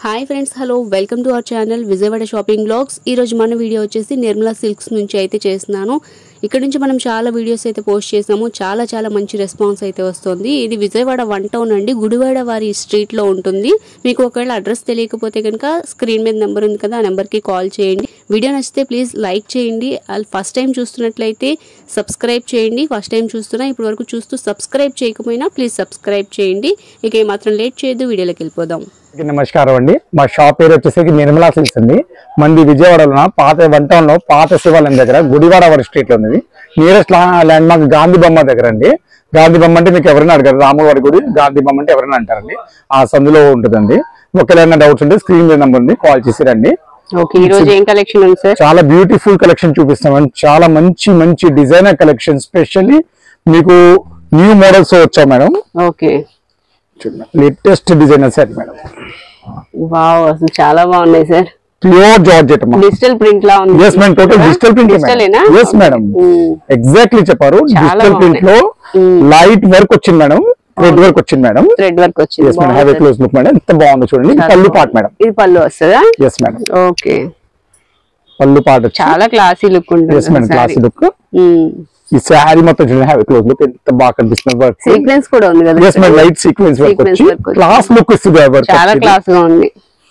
Hi friends hello welcome to our channel Vijayawada shopping blogs ఈ రోజు మన వీడియో వచ్చేసి నిర్మలా సిల్క్స్ నుంచి అయితే చేస్తున్నాను ఇక్కడ నుంచి మనం చాలా వీడియోస్ అయితే పోస్ట్ చేసాము చాలా చాలా మంచి రెస్పాన్స్ అయితే వస్తుంది ఇది విజయవాడ వన్ టౌన్ అండి గుడివాడ వారి స్ట్రీట్ లో ఉంటుంది మీకు ఒకవేళ అడ్రస్ తెలియకపోతే కనుక స్క్రీన్ మీద నెంబర్ ఉంది కదా ఆ నెంబర్కి కాల్ చేయండి వీడియో నచ్చితే ప్లీజ్ లైక్ చేయండి ఫస్ట్ టైం చూస్తున్నట్లయితే సబ్స్క్రైబ్ చేయండి ఫస్ట్ టైం చూస్తున్నా ఇప్పటి వరకు చూస్తూ సబ్స్క్రైబ్ చేయకపోయినా ప్లీజ్ సబ్స్క్రైబ్ చేయండి ఇక ఏమాత్రం లేట్ చేయొద్దు వీడియోలోకి వెళ్ళిపోదాం అందరికీ నమస్కారం అండి మా షాప్ పేరు వచ్చేసరికి నిర్మలా సిల్క్స్ అండి మంది విజయవాడలో ఉన్న పాత వన్ టౌన్ లో పాత శివాలయం దగ్గర గుడివాడ వారి స్ట్రీట్ లో ఉంది నియరెస్ట్ ల్యాండ్ మార్క్ గాంధీ బొమ్మ దగ్గర అండి గాంధీ బొమ్మ అంటే మీకు ఎవరైనా అడగారు రాములవారి గుడి గాంధీ బొమ్మ అంటే ఎవరైనా అంటారండి ఆ సందులో ఉంటుందండి ఒకవేళ డౌట్స్ ఉంటే స్క్రీన్ మీద నెంబర్ ఉంది కాల్ చేసి రండి ఓకే ఈ రోజు ఏం కలెక్షన్ ఉంది సార్ చాలా బ్యూటిఫుల్ కలెక్షన్ చూపిస్తామండి చాలా మంచి మంచి డిజైనర్ కలెక్షన్ స్పెషల్లీ మీకు న్యూ మోడల్స్ వచ్చాం madam okay latest designer set madam wow అసలు చాలా బాగున్నాయి సార్ ప్యూర్ జార్జెట్ మా డిజిటల్ ప్రింట్ లా ఉంది yes madam total digital print డిజిటలేనా ఎస్ మేడం ఎగ్జాక్ట్లీ చెప్పారు చాలా డిజిటల్ ప్రింట్ లో లైట్ వర్క్ వచ్చింది మేడం రెడ్ వర్క్ వచ్చింది మేడం థ్రెడ్ వర్క్ వచ్చింది yes madam have close look madam ఎంత బాగుందో చూడండి ఇది పళ్ళు పాట్ మేడం ఇది పళ్ళు వస్తుందా ఎస్ మేడం ఓకే పళ్ళు పాట్ వచ్చి చాలా క్లాసీ లుక్ ఎస్ మేడం ఉంటుంది క్లాస్ లుక్ ఈ శారీ మొత్తం చూడండి హ్యావ్ క్లోజ్ లుక్ ఎంత బాగా కనిపిస్తుంది వర్క్ సీక్వెన్స్ కూడా ఉంది కదా yes madam light sequence work Sequence వచ్చి work వచ్చి. క్లాస్ లుక్ ఇస్తుంది వర్క్ చాలా క్లాస్ గా ఉంది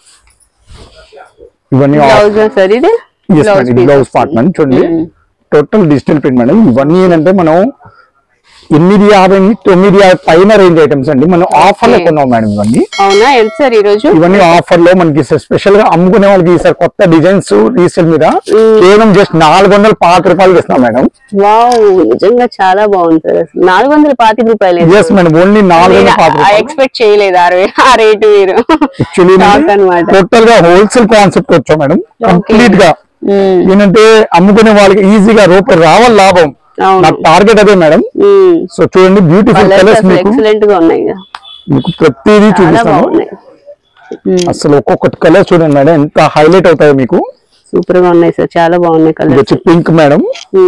ఇవన్నీ బ్లౌజ్ సార్ ఇది ఎస్ మేడం ఇది బ్లౌజ్ పార్ట్ మేడం చూడండి టోటల్ డిజిటల్ ప్రింట్ మేడం ఇవన్నీ ఏంటంటే మనం ఎనిమిది యాభై నుంచి తొమ్మిది యాభై పైన రేంజ్ ఐటమ్స్ అండి మనం ఆఫర్ లో కొన్నాం మేడం ఇవన్నీ అవునా ఎంత సార్ ఈ రోజు ఇవన్నీ ఆఫర్ లో మనకి స్పెషల్ గా అమ్ముకునే వాళ్ళకి ఈసారి కొత్త డిజైన్స్ రీసేల్ మీద కేవలం జస్ట్ నాలుగు వందల పాత రూపాయలు ఇస్తున్నాం మేడం వావ్ నిజంగా చాలా బాగుంది సార్ అసలు నాలుగు వందల పాతిక రూపాయలు ఎస్ మేడం ఓన్లీ నాలుగు వందల పాత రూపాయలు ఎక్స్పెక్ట్ చేయలేదు ఆ రే- ఆ రేటు మీరు యాక్చువల్లీ Stock అన్నమాట. టోటల్ గా హోల్సేల్ కాన్సెప్ట్ వచ్చాం మేడం కంప్లీట్ గా మ్మ్. ఏంటంటే అమ్ముకునే వాళ్ళకి ఈజీగా రూపాయి రావాలి లాభం అవును నా టార్గెట్ అదే మేడం మ్మ్. సో చూడండి బ్యూటిఫుల్ కలర్స్ కలర్స్ అసలు మీకు ఎక్సలెంట్ గా ఉన్నాయి ఇక. మీకు ప్రతిదీ చాలా చూపిస్తాను బాగున్నాయి అసలు ఒక్కొక్కటి కలర్ చూడండి మేడం ఎంత హైలైట్ అవుతాయో మీకు సూపర్ గా ఉన్నాయి సార్ చాలా బాగున్నాయి ఇది కలర్ వచ్చి పింక్ మేడం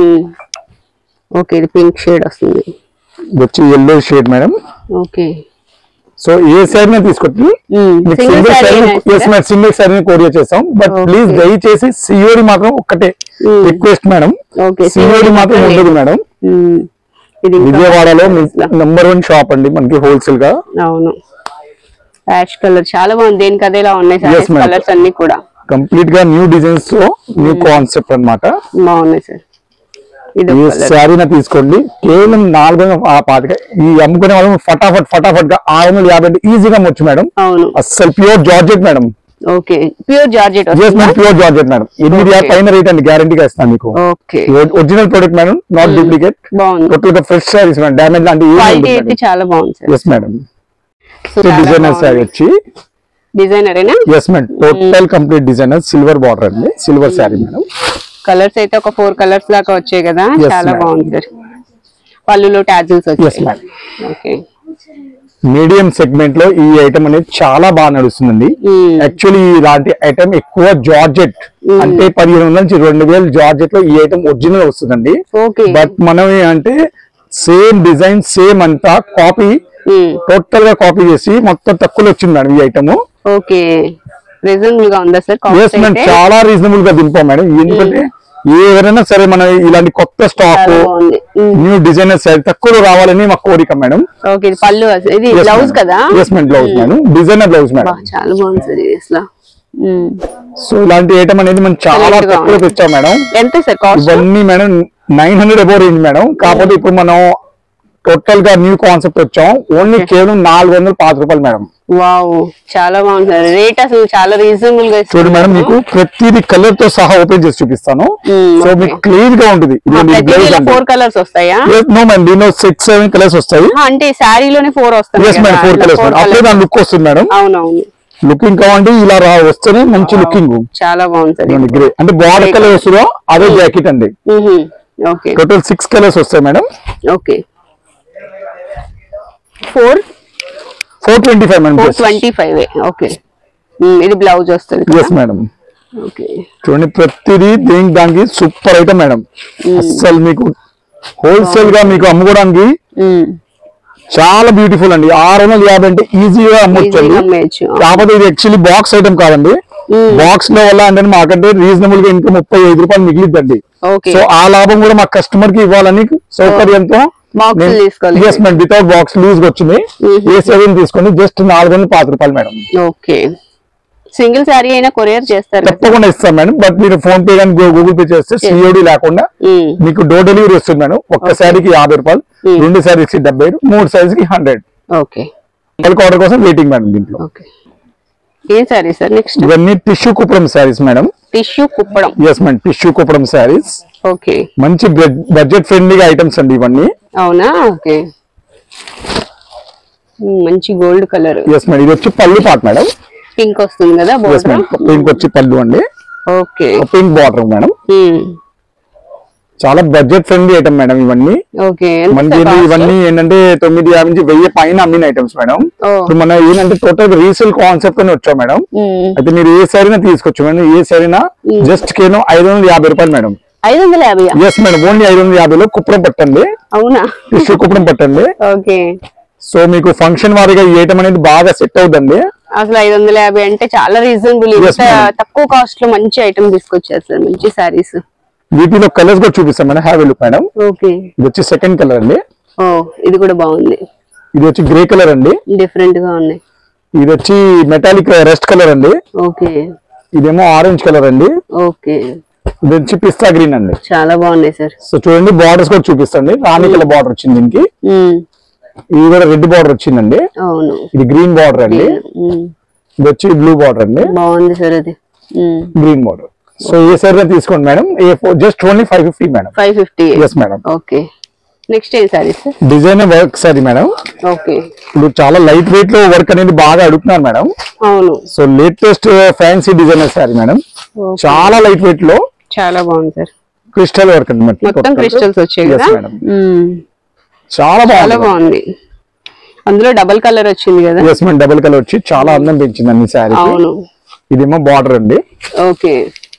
ఓకే ఇది పింక్ షేడ్ వస్తుంది ఇది వచ్చి yellow shade madam okay so ఏ శారీ తీసుకోండి మీకు single single sari sari yes madam single sari courier చేస్తాం బట్ Okay. ప్లీజ్ దయచేసి సిఓడి మాత్రం ఒక్కటే రిక్వెస్ట్ మేడం ఓకే సిఓడి మాత్రం ఉండదు మేడం ఇది ఇంకా విజయవాడలో నెంబర్ వన్ షాప్ అండి మనకి హోల్సేల్ గా అవును యాష్ కలర్ చాలా బాగుంది దేనికి అదేలా ఉన్నాయి Yes, సార్ ma'am. కలర్స్ అన్ని కూడా కంప్లీట్ గా న్యూ డిజైన్స్ తో న్యూ కాన్సెప్ట్ అన్నమాట బాగున్నాయి సార్ ఇది ఏ శారీనా తీసుకోండి కేవలం నాలుగు వందల ఆ పాతిక ఈ అమ్ముకునే వాళ్ళు ఫటాఫట్ ఫటాఫట్ గా ఆరు వందల యాభై ఈజీగా వచ్చు మేడం అవును అస్సలు pure georgette madam okay pure georgette yes వస్తుందా మేడం ప్యూర్ జార్జెట్ మేడం ఎనిమిది Okay. యాభై పైన రేట్ అండి గ్యారంటీగా ఇస్తాను మీకు okay original product madam not duplicate బాగుంది టోటల్ గా ఫ్రెష్ శారీస్ మేడం డ్యామేజ్ లాంటి క్వాలిటీ అయితే చాలా బాగుంది sir yes madam designer sari వచ్చి డిజైనరేనా yes madam total complete designer silver border అండి సిల్వర్ శారీ మేడం కలర్స్ అయితే ఒక ఫోర్ కలర్స్ దాకా వచ్చాయి కదా Yes, చాలా ma'am. బాగుంది సార్ పళ్ళులో టాజిల్స్ ఎస్ వచ్చాయి మేడం ఓకే మీడియం సెగ్మెంట్ లో ఈ ఐటమ్ అనేది చాలా బాగా నడుస్తుందండి మ్మ్. యాక్చువల్లీ ఇలాంటి ఐటమ్ ఎక్కువ జార్జెట్ అంటే పదిహేను వందల నుంచి రెండు వేలు జార్జెట్ లో ఈ ఐటమ్ ఒరిజినల్ వస్తుందండి ఓకే బట్ మనం అంటే సేమ్ డిజైన్ సేమ్ అంతా కాపీ టోటల్ గా కాపీ చేసి మొత్తం తక్కువలో వచ్చింది మేడం ఈ ఐటమ్ ఓకే రీజనబుల్ గా ఉందా సార్ ఎస్ కాస్ట్ మేడం అయితే చాలా రీజనబుల్ గా దింపాం మేడం ఎందుకంటే ఎవరైనా సరే మన ఇలాంటి కొత్త స్టాక్ చాలా బాగుంది మ్మ్. న్యూ డిజైనర్స్ తక్కువలో రావాలని మా కోరిక మేడం ఓకే ఇది పళ్ళు అసలు- ఇది బ్లౌజ్ కదా yes madam blouse madam designer blouse madam బా, చాలా బాగుంది సార్ ఇది అసలు మ్మ్. సో ఇలాంటి ఐటమ్ అనేది మనం చాలా Select గా తక్కువ ఉంది. తెచ్చాం మేడం ఎంత సార్ కాస్ట్ ఇవన్నీ madam nine hundred above range madam కాకపోతే ఇప్పుడు మనం టోటల్ గా న్యూ కాన్సెప్ట్ వచ్చాం ఓన్లీ కేవలం నాలుగు వందల పాత రూపాయలు మేడం వావ్ చాలా బాగుంది సార్ రేట్ అసలు చాలా రీజనబుల్ గా చూడండి మేడం మీకు ప్రతిదీ కలర్ తో సహా ఓపెన్ చేసి చూపిస్తాను మ్మ్, సో okay. మీకు క్లీన్ గా ఉంటుంది ఫోర్ కలర్స్ వస్తాయా నో మేడం దీనిలో సిక్స్ సెవెన్ కలర్స్ వస్తాయి ఆ, అంటే శారీలోనే ఫోర్ వస్తాయి yes madam four colours madam అప్పుడే దాని లుక్ వస్తుంది మేడం అవునవును లుకింగ్ కావాలంటే ఇలా రా వస్తేనే మంచి లుకింగ్ చాలా బాగుంది సార్ గ్రే అంటే బార్డర్ కలర్ వస్తుందో అదే జాకెట్ అండి ఓకే టోటల్ సిక్స్ కలర్స్ వస్తాయి madam okay four four twenty five madam four twenty five okay ఇది బ్లౌజ్ వస్తుంది ఎస్ మేడం ఓకే చూడండి ప్రతిదీ దేనికి దానికి సూపర్ ఐటమ్ మేడం అస్సలు మీకు హోల్సేల్ గా మీకు అమ్ముకోవడానికి చాలా బ్యూటిఫుల్ అండి ఆరు వందల యాభై అంటే ఈజీగా అమ్మొచ్చు ఈజీగా అమ్మేయచ్చు కాకపోతే ఇది యాక్చువల్లీ బాక్స్ ఐటమ్ కాదండి బాక్స్ లో వల్ల అంటే మాకంటే రీజనబుల్ గా ఇంకా ముప్పై ఐదు రూపాయలు మిగిలిద్దండి ఓకే సో ఆ లాభం కూడా మా కస్టమర్ కి ఇవ్వాలని సౌకర్యంతో Box లు తీసుకోవాలి. Yes madam without box loose వచ్చింది ఏ సెవెన్ తీసుకొని జస్ట్ నాలుగు వందల పాతి రూపాయలు మేడం ఓకే సింగిల్ శారీ అయినా కొరియర్ చేస్తారు కదా? తప్పకుండా ఇస్తాం మేడం బట్ మీరు ఫోన్ పే కానీ గూగుల్ పే చేస్తే సిఓడి లేకుండా ఉమ్, మీకు డోర్ డెలివరీ వస్తుంది మేడం ఒక్క శారీకి యాభై రూపాయలు రెండు శారీస్ కి డెబ్బై మూడు శారీస్ కి హండ్రెడ్ ఓకే బల్క్ ఆర్డర్ కోసం వెయిటింగ్ మేడం దీంట్లో ఓకే ఏం శారీ సార్ నెక్స్ట్ ఇవన్నీ tissue Kuppadam sarees madam tissue Kuppadam yes madam tissue Kuppadam sarees okay మంచి బడ్జెట్ ఫ్రెండ్లీగా ఐటమ్స్ అండి ఇవన్నీ అవునా ఓకే ఉమ్, మంచి గోల్డ్ కలర్ ఎస్ మేడం ఇది వచ్చి పళ్ళు పాట మేడం పింక్ వస్తుంది కదా ఎస్ బోర్డర్ మేడం పింక్ వచ్చి పళ్ళు అండి okay pink border madam um, చాలా బడ్జెట్ ఫ్రెండ్లీ ఐటమ్ మేడం ఇవన్నీ ఓకే ఎంత మనకి సార్ cost? ఇవన్నీ ఏంటంటే తొమ్మిది యాభై నుంచి వెయ్యి పైన అమ్మిన ఐటమ్స్ మేడం ఓ ఇప్పుడు మన ఏంటంటే టోటల్ రీసేల్ కాన్సెప్ట్ అని వచ్చాం మేడం ఉమ్, అయితే మీరు ఏ సారీనా తీసుకోవచ్చు మేడం ఏ సారీనా జస్ట్ కేవలం ఐదు వందల యాభై రూపాయలు మేడం ఐదు వందల యాభై ఎస్ మేడం ఓన్లీ ఐదు వందల యాభైలో కుప్పడం పట్టండి అవునా టిష్యూ కుప్పడం పట్టండి ఓకే సో మీకు ఫంక్షన్ వారిగా ఈ ఐటమ్ అనేది బాగా సెట్ అవుతుంది అసలు ఐదు వందల యాభై అంటే చాలా రీజనబుల్ Yes, ఇంత madam. తక్కువ కాస్ట్ లో మంచి ఐటమ్ తీసుకొచ్చారు సార్ మంచి సారీస్ వీటిలో కలర్స్ కూడా చూపిస్తాం madam have look madam okay ఇది వచ్చి సెకండ్ కలర్ అండి ఓ ఇది కూడా బాగుంది ఇది వచ్చి గ్రే కలర్ అండి డిఫరెంట్ గా ఉన్నాయి ఇది వచ్చి మెటాలిక్ రెస్ట్ కలర్ అండి ఓకే ఇదేమో ఆరెంజ్ కలర్ అండి ఓకే ఇది వచ్చి పిస్తా గ్రీన్ అండి చాలా బాగున్నాయి సార్ సో చూడండి బార్డర్స్ కూడా చూపిస్తండి రాణి కలర్ బార్డర్ వచ్చింది దీనికి ఉమ్, ఇది కూడా రెడ్ బార్డర్ వచ్చిందండి అవును ఇది గ్రీన్ బార్డర్ అండి ఉమ్, ఇది వచ్చి బ్లూ బార్డర్ అండి బాగుంది సార్ అది గ్రీన్ బార్డర్ సో ఏ సైజ్ తీసుకోండి మేడం ఏ just only five fifty madam five fifty yes madam okay next ఏం sari sir design work sari madam okay ఇప్పుడు చాలా లైట్ వెయిట్ లో వర్క్ అనేది బాగా అడుగుతున్నారు మేడం అవును so latest fancy designer sari madam Okay. చాలా లైట్ వెయిట్ లో చాలా బాగుంది సార్ క్రిస్టల్ వర్క్ అనమాట మొత్తం క్రిస్టల్స్ వచ్చాయి Yes, కదా madam. ఉమ్, చాలా చాలా బాగుంది బాగుంది అందులో డబల్ కలర్ వచ్చింది కదా ఎస్ మేడం డబుల్ కలర్ వచ్చి చాలా అందం పెంచింది అన్ని శారీ అవును ఇదేమో బార్డర్ అండి ఓకే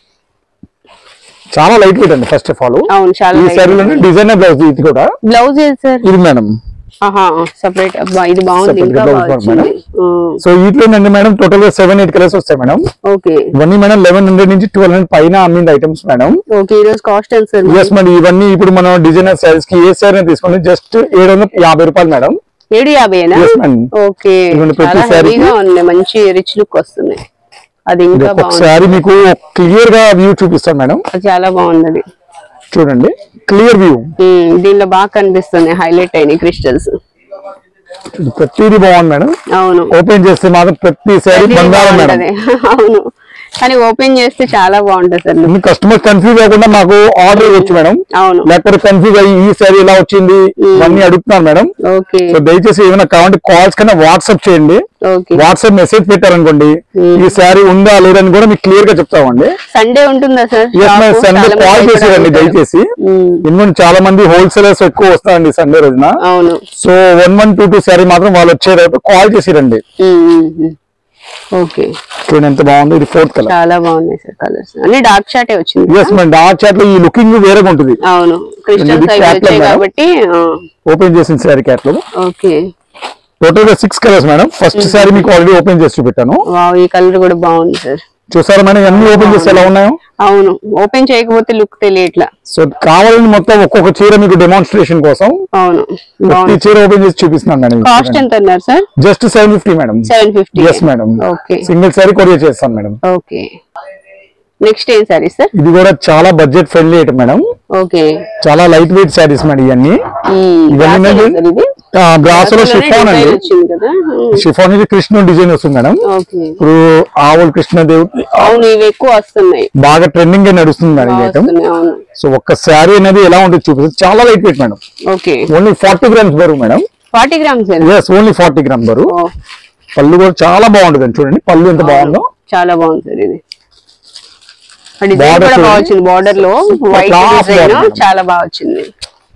చాలా లైట్ వెయిట్ అండి ఫస్ట్ ఆఫ్ ఆల్ అవును చాలా ఈ శారీలోనే డిజైనర్ బ్లౌజ్ ఇది కూడా బ్లౌజ్ ఏది సార్ ఇది మేడం ఆహా సెపరేట్ అబ్బా ఇది బాగుంది Separate ఇంకా blouse బాగా కూడా వచ్చింది సో వీటిలో ఏంటంటే మేడం టోటల్ గా సెవెన్ ఎయిట్ కలర్స్ వస్తాయి మేడం ఓకే ఇవన్నీ మేడం లెవెన్ హండ్రెడ్ నుంచి ట్వెల్వ్ హండ్రెడ్ పైన అమ్మింది ఐటమ్స్ మేడం ఓకే ఈ రోజు కాస్ట్ ఎంత సార్ ఎస్ మేడం ఇవన్నీ ఇప్పుడు మనం డిజైనర్ సైజ్ కి ఏ సారీ తీసుకుంటే జస్ట్ ఏడు వందల యాభై రూపాయలు మేడం ఏడు యాభైనా ఎస్ మేడం ఓకే ఇదిగోండి ప్రతి చాలా saree కి- హెవీగా ఉంది మంచి రిచ్ లుక్ వస్తుంది అది ఇంకా బాగుంది ఒకసారి మీకు క్లియర్ గా వ్యూ చూపిస్తాను మేడం అది చాలా బాగుంది అది చూడండి క్లియర్ వ్యూ ఉమ్, దీనిలో బాగా కనిపిస్తుంది హైలైట్ అయినాయి క్రిస్టల్స్ ప్రతిదీ బాగుంది మేడం అవును ఓపెన్ చేస్తే మాత్రం ప్రతి సారీ ప్రతిదీ బంగారం మేడం బాగుంటది. అవును కానీ ఓపెన్ చేస్తే చాలా బాగుంటది సార్ మీ కస్టమర్ కన్ఫ్యూజ్ అవ్వకుండా మాకు ఆర్డర్ ఇవ్వచ్చు మేడం అవును లేకపోతే కన్ఫ్యూజ్ అయ్యి ఈ సారీ ఎలా వచ్చింది ఇవన్నీ అడుగుతున్నారు మేడం ఓకే సో దయచేసి ఏమైనా కావాలంటే కాల్స్ కన్నా వాట్సాప్ చేయండి ఓకే వాట్సాప్ మెసేజ్ పెట్టారనుకోండి ఈ సారీ ఉందా లేదని కూడా మీకు క్లియర్ గా చెప్తామండి సండే ఉంటుందా sir yes madam Sunday call చేసేయండి దయచేసి ఎందుకంటే చాలా మంది హోల్సేలర్స్ ఎక్కువ వస్తారండి సండే రోజున అవును so one one two two sari మాత్రం వాళ్ళు వచ్చేటప్పుడు కాల్ చేసిరండి ఓకే చూడండి ఎంత బాగుంది ఇది ఫోర్త్ కలర్ చాలా బాగున్నాయి సార్ కలర్స్ అన్ని డార్క్ షాటే వచ్చింది ఎస్ మేడం డార్క్ చాట్ లో ఈ లుకింగ్ వేరేగా ఉంటుంది అవును క్రిస్టల్స్ ఇది అవి cat లో వచ్చాయి మేడం? కాబట్టి ఓపెన్ చేసిన సారీ క్యాట్ లో ఓకే టోటల్ గా six colours madam first sari మీకు ఆల్రెడీ ఓపెన్ చేసి చూపెట్టాను వావ్ ఈ కలర్ కూడా బాగుంది సార్ చూసారా మేడం అన్ని ఓపెన్ చేసి ఎలా ఉన్నాయో అవును ఓపెన్ చేయకపోతే లుక్ తెలియట్లా సో కావాలని మొత్తం ఒక్కొక్క చీర మీకు డెమాన్స్ట్రేషన్ కోసం అవును ప్రతి బాగుంది చీర ఓపెన్ చేసి చూపిస్తున్నాను కాస్ట్ మేడం ఎంత అన్నారు sir just seven fifty madam seven fifty yes madam okay single sari courier చేస్తాను మేడం ఓకే నెక్స్ట్ ఏం సారీ సార్ ఇది కూడా చాలా budget friendly item madam okay చాలా లైట్ వెయిట్ శారీస్ మేడం ఇవన్నీ ఇవన్నీ ఏంటంటే ఇది బ్రాసోలో షిఫాన్ డిజైన్ అండి వచ్చింది కదా షిఫాన్ ఇది కృష్ణ డిజైన్ వస్తుంది మేడం ఓకే ఇప్పుడు ఆవులు కృష్ణదేవి అవును ఇవి ఎక్కువ వస్తున్నాయి బాగా ట్రెండింగ్ గా నడుస్తుంది మేడం ఈ బాగా ఐటమ్ వస్తున్నాయి అవును సో ఒక్క శారీ అనేది ఎలా ఉంటుంది చూపిస్తుంది చాలా light weight madam okay only forty grams బరువు madam forty grams yes only forty gram బరువు ఓ పళ్ళు కూడా చాలా బాగుంటుంది చూడండి పళ్ళు ఎంత బాగుందో చాలా బాగుంది సార్ ఇది ఆ డిజైన్ Border కూడా బాగా చూడండి. వచ్చింది బార్డర్ లో వైట్ class డిజైన్ border. చాలా బాగా వచ్చింది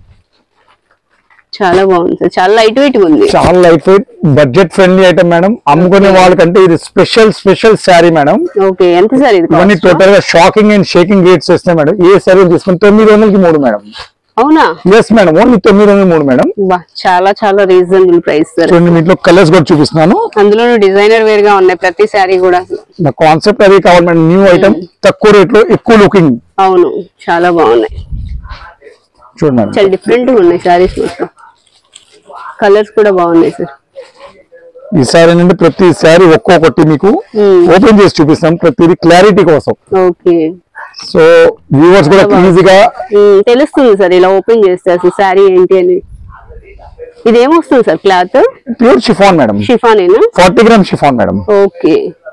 చాలా బాగుంది సార్ చాలా లైట్ వెయిట్ ఉంది చాలా light weight budget friendly item madam అమ్ముకునే వాళ్ళకంటే ఇది special special sari madam okay ఎంత సార్ ఇది ఇవన్నీ cost? టోటల్ గా షాకింగ్ అండ్ షేకింగ్ రేట్స్ వస్తాయి మేడం ఏ శారీ తీసుకుని తొమ్మిది వందలకి మూడు మేడం అవునా ఎస్ మేడం ఓన్లీ తొమ్మిది వందల మూడు మేడం బా చాలా చాలా రీజనబుల్ ప్రైస్ సార్ చూడండి మీట్లో కలర్స్ కూడా చూపిస్తున్నాను అందులోనూ డిజైనర్ వేర్ గా ఉన్నాయి ప్రతి శారీ కూడా నా కాన్సెప్ట్ అది కావాలి మేడం న్యూ ఐటమ్ తక్కువ రేట్ లో ఎక్కువ లుకింగ్ అవును చాలా బాగున్నాయి చూడండి మేడం చాలా డిఫరెంట్ గా ఉన్నాయి శారీస్ మొత్తం కలర్స్ కూడా బాగున్నాయి సార్ ఈ సారీ ఏంటంటే ప్రతి సారీ ఒక్కొక్కటి మీకు Hmm. ఓపెన్ చేసి చూపిస్తాం ప్రతిది క్లారిటీ కోసం ఓకే సో వ్యూవర్స్ కూడా ఈజీగా ఉమ్, తెలుస్తుంది సార్ ఇలా ఓపెన్ చేస్తే అసలు శారీ ఏంటి అని ఇది ఏమొస్తుంది sir cloth pure chiffon madam షిఫానేనా forty gram chiffon madam okay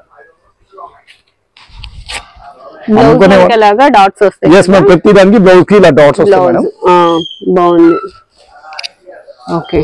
blouse అనుకునే- మనకి అలాగా డాట్స్ వస్తాయి ఎస్ మేడం ప్రతి దానికి బ్లౌజ్ కి ఇలా డాట్స్ వస్తాయి బ్లౌజ్ మేడం బాగుంది ఓకే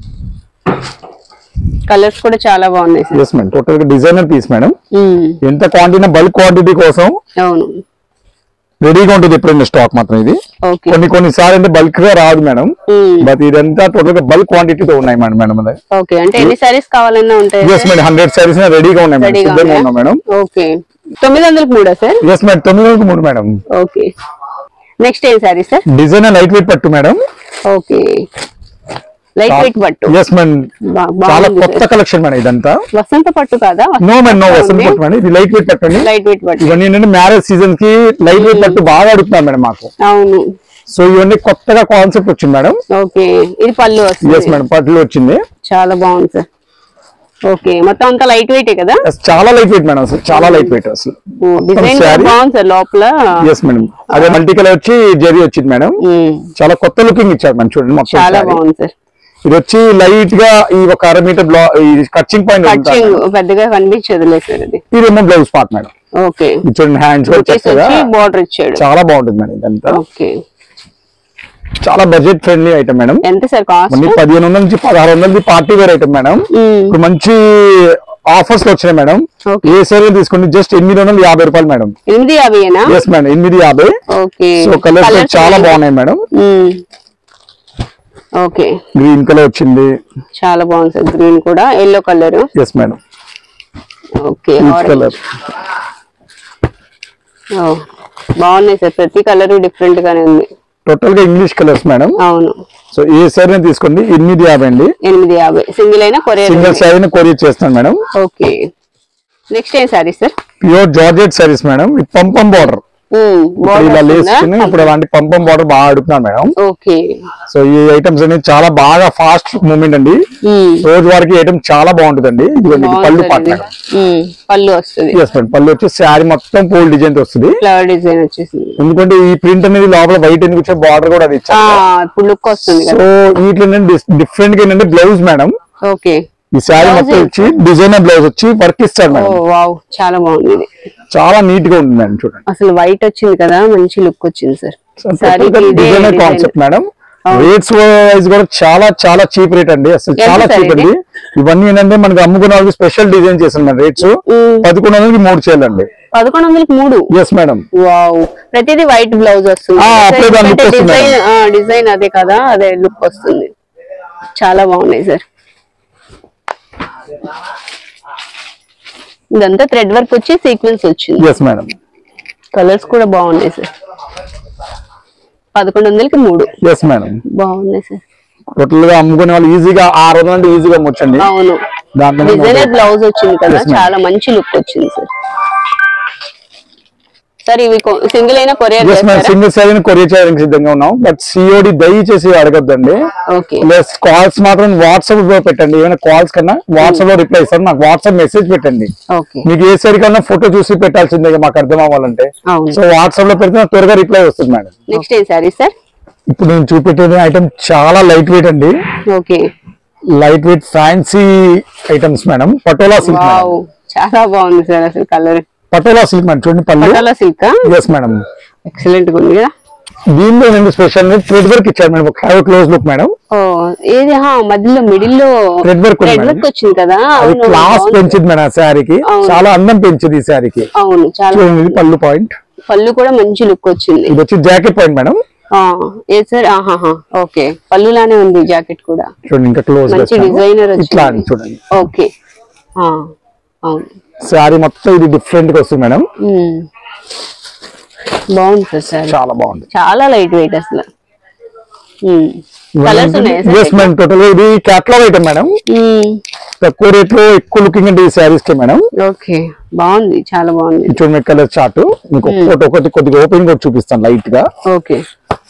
కలర్స్ కూడా చాలా బాగున్నాయి సార్ ఎస్ మేడం టోటల్ గా డిజైనర్ పీస్ మేడం ఉమ్, ఎంత క్వాంటిటీ బల్క్ క్వాంటిటీ కోసం అవును రెడీగా ఉంటుంది ఎప్పుడైనా స్టాక్ మాత్రం ఇది ఓకే కొన్ని కొన్ని సార్లు అంటే బల్క్ గా రాదు మేడం ఉమ్, బట్ ఇదంతా టోటల్ గా బల్క్ క్వాంటిటీతో ఉన్నాయి మేడం మేడం అది ఓకే అంటే ఎన్ని సారీస్ కావాలన్నా ఉంటాయి ఎస్ మేడం హండ్రెడ్ సారీస్ రెడీగా ఉన్నాయి మేడం రెడీగా సిద్ధంగా ఉన్నాయా? ఉన్నాం మేడం ఓకే తొమ్మిది వందలకు మూడా సార్ ఎస్ మేడం తొమ్మిది వందలకు మూడు మేడం ఓకే నెక్స్ట్ ఏం sari sir design light weight పట్టు మేడం ఓకే లైట్ వెయిట్ పట్టు ఎస్ మేడం బా- చాలా బాగుంది కొత్త కలెక్షన్ మేడం ఇదంతా వసంత పట్టు కాదా నో మేడం నో వసంత పట్టు మేడం ఇది లైట్ వెయిట్ పట్టు అండి లైట్ వెయిట్ పట్టు ఇవన్నీ ఏంటంటే మ్యారేజ్ సీజన్ కి లైట్ వెయిట్ పట్టు బాగా అడుగుతున్నారు మేడం మాకు అవును సో ఇవన్నీ కొత్తగా కాన్సెప్ట్ వచ్చింది మేడం ఓకే ఇది పళ్ళు ఎస్ వస్తుంది మేడం పట్టులో వచ్చింది చాలా బాగుంది సార్ ఓకే మొత్తం అంతా లైట్ వెయిట్ కదా Yes, చాలా లైట్ వెయిట్ మేడం అసలు చాలా లైట్ వెయిట్ అసలు డిజైన్ saree. బాగుంది సార్ లోపల ఎస్ మేడం అదే మల్టీ కలర్ వచ్చి జెరీ వచ్చింది మేడం ఉమ్, చాలా కొత్త లుకింగ్ ఇచ్చారు మేడం చూడండి మొత్తం చాలా saree. బాగుంది సార్ ఇది వచ్చి లైట్ గా ఈ ఒక అర మీటర్ బ్లా ఈ కచ్చింగ్ పాయింట్ కచ్చింగ్ పెద్దగా కనిపించదులే సార్ అది ఇదేమో బ్లౌజ్ పార్ట్ మేడం ఓకే ఇది చూడండి హ్యాండ్స్ కూడా బుటీస్ చక్కగా వచ్చి బార్డర్ ఇచ్చాడు చాలా బాగుంటుంది మేడం ఇదంతా ఓకే చాలా బడ్జెట్ ఫ్రెండ్లీ ఐటమ్ మేడం ఎంత సార్ కాస్ట్ మళ్ళీ పదిహేను వందల నుంచి పదహారు వందలది పార్టీ వేర్ ఐటమ్ మేడం ఇప్పుడు మంచి ఆఫర్స్ లో వచ్చినాయి మేడం Okay. ఏ సేల్ తీసుకుంటే జస్ట్ ఎనిమిది వందల యాభై రూపాయలు మేడం ఎనిమిది యాభైనా ఎస్ మేడం ఎనిమిది యాభై ఓకే సో కలర్స్ చాలా బాగున్నాయి మేడం ఓకే గ్రీన్ కలర్ వచ్చింది చాలా బాగుంది సార్ గ్రీన్ కూడా yellow colour yes madam okay peach colour బాగున్నాయి సార్ ప్రతి కలర్ డిఫరెంట్ గానే ఉంది టోటల్ గా ఇంగ్లీష్ కలర్స్ మేడం అవును సో ఏ సారీ తీసుకోండి ఎనిమిది యాభై అండి ఎనిమిది యాభై సింగిల్ అయినా కొరియర్ సింగిల్ శారీని కొరియర్ చేస్తాను మేడం ఓకే నెక్స్ట్ ఏం sari sir pure georgette sarees madam with pompom border ఇలా లేసుకుని ఇప్పుడు అలాంటి పంపం బార్డర్ బాగా అడుగుతున్నాను మేడం ఓకే సో ఈ ఐటమ్స్ అనేది చాలా బాగా ఫాస్ట్ మూమెంట్ అండి రోజు వారికి ఐటమ్ చాలా బాగుంటుందండి ఇదిగోండి ఇది పళ్ళు పాట మేడం పళ్ళు వస్తుంది ఎస్ మేడం పళ్ళు వచ్చి శారీ మొత్తం పూల్ డిజైన్ తో వస్తుంది ఫ్లవర్ డిజైన్ వచ్చేసింది ఎందుకంటే ఈ ప్రింట్ అనేది లోపల వైట్ ఎందుకు వచ్చే బార్డర్ కూడా అది ఆ, ఇచ్చారు ఇప్పుడు లుక్ వస్తుంది సో కదా వీటిలో డిఫరెంట్ గా ఏంటంటే బ్లౌజ్ మేడం ఓకే ఈ శారీ Blouse మొత్తం వచ్చి డిజైనర్ బ్లౌజ్ వచ్చి వర్క్ ఇస్తారు ఓ మేడం వావ్ చాలా బాగుంది ఇది చాలా నీట్ గా ఉంటుంది మేడం చూడండి అసలు వైట్ వచ్చింది కదా మంచి లుక్ వచ్చింది సార్ సారీకి ఇదే designer design. Concept madam rates wise కూడా చాలా చాలా చీప్ రేట్ అండి అసలు ఎంత చాలా సార్ చీప్ ఇది? అండి ఇవన్నీ ఏంటంటే మనకి అమ్ముకున్న వాళ్ళకి స్పెషల్ డిజైన్ చేసాం మేడం రేట్స్ మ్మ్. పదకొండు వందలకి మూడు చేయాలండి పదకొండు వందలకి మూడు ఎస్ మేడం వావ్ ప్రతిదీ వైట్ బ్లౌజ్ వస్తుంది ఆ, అప్పుడే దాని look వస్తుంది డిజైన్ డిజైన్ అదే కదా అదే లుక్ వస్తుంది చాలా బాగున్నాయి సార్ ఇదంతా థ్రెడ్ వర్క్ వచ్చి సీక్వెన్స్ వచ్చింది ఎస్ మేడం కలర్స్ కూడా బాగున్నాయి సార్ పదకొండు వందలకి మూడు ఎస్ మేడం బాగున్నాయి సార్ టోటల్ గా అమ్ముకునే వాళ్ళు ఈజీగా ఆరు వందలు అంటే ఈజీగా అమ్మొచ్చండి అవును దాంట్లో డిజైనర్ బ్లౌజ్ వచ్చింది కదా Yes, ma'am. చాలా మంచి లుక్ వచ్చింది సార్ సార్ ఇవి సింగిల్ అయినా కొరియర్ ఎస్ మేడం చేస్తారా సింగిల్ శారీని కొరియర్ చేయడానికి సిద్ధంగా ఉన్నాం బట్ సిఓడి దయచేసి అడగద్దండి ఓకే ప్లస్ కాల్స్ మాత్రం వాట్సాప్ లో పెట్టండి ఏమైనా కాల్స్ కన్నా వాట్సాప్ లో రిప్లై ఇస్తారు నాకు వాట్సాప్ మెసేజ్ పెట్టండి ఓకే మీకు ఏ సరి కన్నా ఫోటో చూసి పెట్టాల్సిందే ఇక మాకు అర్థం అవ్వాలంటే అవును సో వాట్సాప్ లో పెడితే నాకు త్వరగా రిప్లై వస్తుంది మేడం నెక్స్ట్ ఏం సారీ సార్ ఇప్పుడు నేను చూపెట్టే ఐటమ్ చాలా లైట్ వెయిట్ అండి okay light weight fancy items madam Patola silk wow చాలా బాగుంది సార్ అసలు కలర్ పటోలా సిల్క్ మేడం చూడండి పళ్ళు Patola silk yes madam excellent గా ఉంది కదా దీనిలో ఏంటంటే స్పెషల్ థ్రెడ్ వర్క్ ఇచ్చారు మేడం ఒక క్లోజ్ లుక్ మేడం ఓ ఏది హా మధ్యలో మిడిల్ లో Thread work ఉంది థ్రెడ్ మేడం. వర్క్ వచ్చింది కదా అది అవును క్లాస్ బాగుంది. పెంచింది మేడం ఆ శారీకి అవును. చాలా అందం పెంచింది ఈ శారీకి అవును చాలా చూడండి ఇది పళ్ళు పాయింట్ పళ్ళు కూడా మంచి లుక్ వచ్చింది ఇది వచ్చి జాకెట్ పాయింట్ మేడం ఆ, ఏ సార్ ఆహాహా ఓకే పళ్ళులానే ఉంది జాకెట్ కూడా చూడండి ఇంకా క్లోజ్ మంచి డిజైనర్ ఇట్లా వచ్చింది అని చూడండి ఓకే ఆ, అవును శారీ మొత్తం ఇది డిఫరెంట్ గా వస్తుంది మేడం ఉమ్. బాగుంది సార్ సార్ చాలా బాగుంది చాలా లైట్ వెయిట్ అసలు కలర్స్ ఉన్నాయా సార్ ఎస్ మేడం టోటల్ ఇది క్యాటలాగ్ ఐటమ్ మేడం తక్కువ రేట్ లో ఎక్కువ లుకింగ్ అంటే ఈ శారీస్ కి మేడం ఓకే బాగుంది చాలా బాగుంది ఇది చూడండి కలర్ చార్ట్ మీకు ఒక్కొక్కటి ఒకటి కొద్దిగా ఓపెన్ కూడా చూపిస్తాను లైట్ గా ఓకే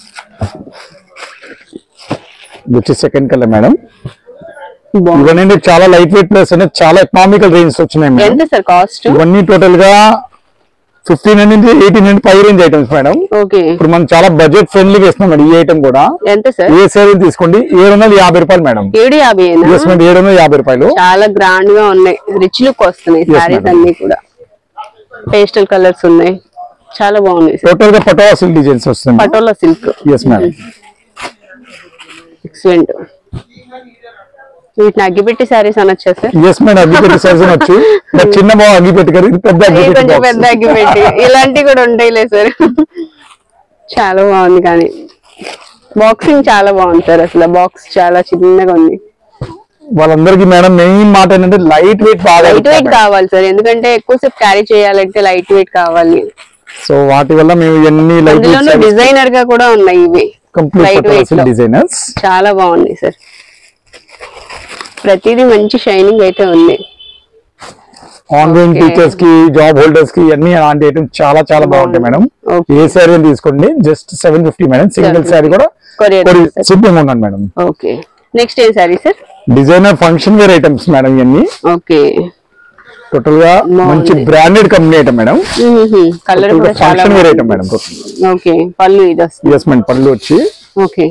ఇది వచ్చి సెకండ్ కలర్ మేడం బాగుంది ఇవన్నీ చాలా లైట్ వెయిట్ ప్లస్ అనేది చాలా ఎకనామికల్ రేంజ్ వచ్చినాయి మేడం ఎంత సార్ కాస్ట్ ఇవన్నీ టోటల్ గా ఫిఫ్టీన్ నుంచి ఎయిటీన్ నుండి పై రేంజ్ ఐటమ్స్ మేడం ఓకే ఇప్పుడు మనం చాలా బడ్జెట్ ఫ్రెండ్లీగా ఇస్తున్నాం మేడం ఈ ఐటమ్ కూడా ఎంత సార్ ఏ శారీ తీసుకోండి ఏడు వందల యాభై రూపాయలు మేడం ఏడు యాభై ఎస్ మేడం ఏడు వందల యాభై రూపాయలు చాలా గ్రాండ్ గా ఉన్నాయి రిచ్ లుక్ వస్తున్నాయి Yes, సారీస్ madam. అన్ని కూడా పేస్టల్ కలర్స్ ఉన్నాయి చాలా బాగున్నాయి సార్ టోటల్ గా పటోవా సిల్క్ డిజైన్స్ వస్తుంది Patola silk yes madam excellent వీటిని అగ్గిపెట్టి సారీస్ అనొచ్చా సార్ ఎస్ మేడం అగ్గిపెట్టి సైజ్ వచ్చు బట్ చిన్న బాగా అగ్గిపెట్టి కదా ఇది పెద్ద ఇది కొంచెం అగ్గిపెట్టి పెద్ద అగ్గిపెట్టి ఇలాంటివి కూడా ఉంటాయిలే సార్ చాలా బాగుంది కానీ బాక్సింగ్ చాలా బాగుంది సార్ అసలు బాక్స్ చాలా చిన్నగా ఉంది వాళ్ళందరికీ మేడం మెయిన్ మాట ఏంటంటే లైట్ వెయిట్ బాగా లైట్ వెయిట్ కావాలి సార్ ఎందుకంటే ఎక్కువసేపు క్యారీ చేయాలంటే లైట్ వెయిట్ కావాలి సో వాటి వల్ల మేము ఇవన్నీ లైట్ అందులోనూ వెయిట్ డిజైనర్ గా కూడా ఉన్నాయి ఇవి కంప్లీట్ లైట్ వెయిట్ లో డిజైనర్స్ చాలా బాగుంది సార్ ప్రతిదీ మంచి షైనింగ్ అయితే ఉంది ఆన్లైన్ Okay. టీచర్స్ కి జాబ్ హోల్డర్స్ కి అన్ని అలాంటి ఐటమ్స్ చాలా చాలా బాగుంటాయి మేడం Okay. ఏ శారీ తీసుకోండి just seven fifty madam single 750. Sari కూడా Courier చేస్తారు. సిద్ధంగా ఉన్నాను మేడం ఓకే నెక్స్ట్ ఏం sari sir designer function wear items madam ఇవన్నీ ఓకే టోటల్ గా మంచి branded company item madam colour కూడా చాలా ఫంక్షన్ వేర్ ఐటమ్ బాగుంది. మేడం ఓకే పళ్ళు ఇది వస్తుంది ఎస్ మేడం పళ్ళు వచ్చి ఓకే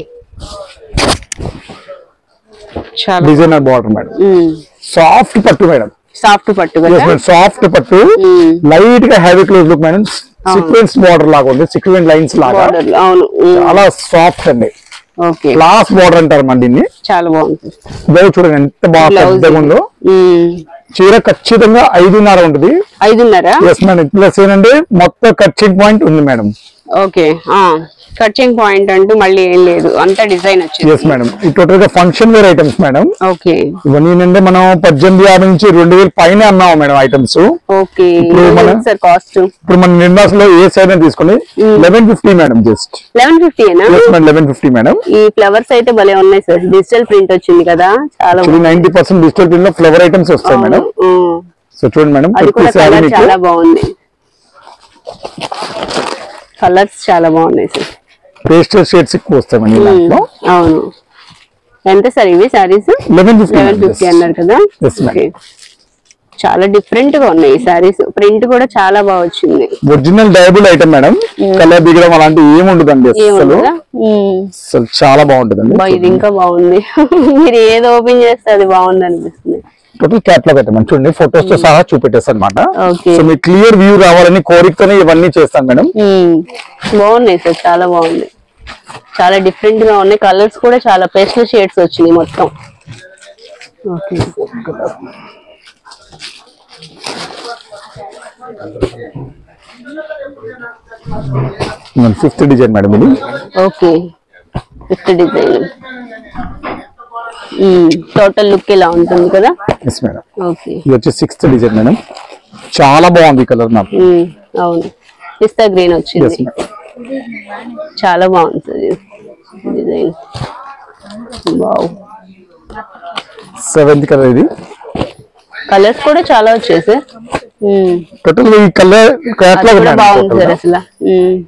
చాలా డిజైనర్ బార్డర్ మేడం సాఫ్ట్ పట్టు మేడం సాఫ్ట్ పట్టు ఎస్ కదా మేడం సాఫ్ట్ పట్టు Mm. లైట్ గా హ్యావీ close look madam sequence border లాగా ఉంది సీక్వెన్స్ లైన్స్ లాగా బార్డర్ అవును చాలా సాఫ్ట్ అండి ఓకే క్లాస్ బార్డర్ అంటారు మన దీన్ని చాలా బాగుంది బ్లౌజ్ చూడండి ఎంత బాగా Blouse పెద్దగా ఉందో మ్మ్. చీర ఖచ్చితంగా ఐదున్నర ఉంటుంది ఐదున్నరా ఎస్ మేడం ప్లస్ ఏంటంటే మొత్తం కట్చింగ్ పాయింట్ ఉంది మేడం ఓకే కటింగ్ పాయింట్ అంటూ మళ్ళీ ఏం లేదు అంతా డిజైన్ ఎస్ వచ్చింది మేడం ఈ టోటల్ గా function wear items madam okay ఇవన్నీ ఏంటంటే మనం పద్దెనిమిది యాభై నుంచి రెండు వేలు పైన అన్నాము మేడం ఐటమ్స్ ఓకే ఇప్పుడు మన- సార్ కాస్ట్ ఇప్పుడు మన నిర్మాస్ లో ఏ సైడ్ తీసుకోండి eleven fifty madam just eleven ఫిఫ్టీనా yes madam eleven fifty madam ఈ ఫ్లవర్స్ అయితే భలే ఉన్నాయి సార్ డిజిటల్ ప్రింట్ వచ్చింది కదా చాలా actually ninety percent digital print లో ఫ్లవర్ ఐటమ్స్ వస్తాయి మేడం బాగుంది. మ్మ్. సో చూడండి మేడం అది ప్రతి కూడా శారీ కలర్ మీకు చాలా బాగుంది కలర్స్ చాలా బాగున్నాయి సార్ పేస్టల్ షేడ్స్ ఎక్కువ వస్తాయి మేడం ఈ దాంట్లో అవును ఎంత సార్ ఇవి sarees eleven fifty eleven fifty అన్నారు కదా Yes, ma'am. ఓకే చాలా డిఫరెంట్ గా ఉన్నాయి ఈ సారీస్ ప్రింట్ కూడా చాలా బాగా వచ్చింది original dyeable item madam colour దిగడం అలాంటి ఏమి ఉండదండి అసలు ఏమన్నా అసలు చాలా బాగుంటుందండి ఇది ఇంకా బాగుంది మీరు ఏది ఓపెన్ చేస్తే అది బాగుంది అనిపిస్తుంది టోటల్ క్యాట్లాగ్ అయితే మనం చూడండి ఫొటోస్ తో సహా చూపెట్టేస్తాను అనమాట Okay. సో మీకు క్లియర్ వ్యూ రావాలని కోరికతోనే ఇవన్నీ చేస్తాను మేడం మ్మ్. బాగున్నాయి సార్ చాలా బాగుంది చాలా డిఫరెంట్ గా ఉన్నాయి కలర్స్ కూడా చాలా పేస్టల్ షేడ్స్ వచ్చినాయి మొత్తం ఓకే ఫిఫ్త్ డిజైన్ మేడం ఇది okay fifth design total look ఇలా ఉంటుంది కదా ఎస్ మేడం ఓకే ఇది వచ్చి సిక్స్త్ డిజైన్ మేడం చాలా బాగుంది కలర్ నాకు మ్మ్. అవును పిస్తా గ్రీన్ ఎస్ వచ్చింది మేడం చాలా బాగుంది సార్ ఇది డిజైన్ వావ్ సెవెంత్ కలర్ ఇది కలర్స్ కూడా చాలా వచ్చాయి సార్ మ్మ్. టోటల్ ఈ కలర్ అది క్యాట్లాగ్ కూడా మేడం బాగుంది total సార్ గా. అసలు మ్మ్.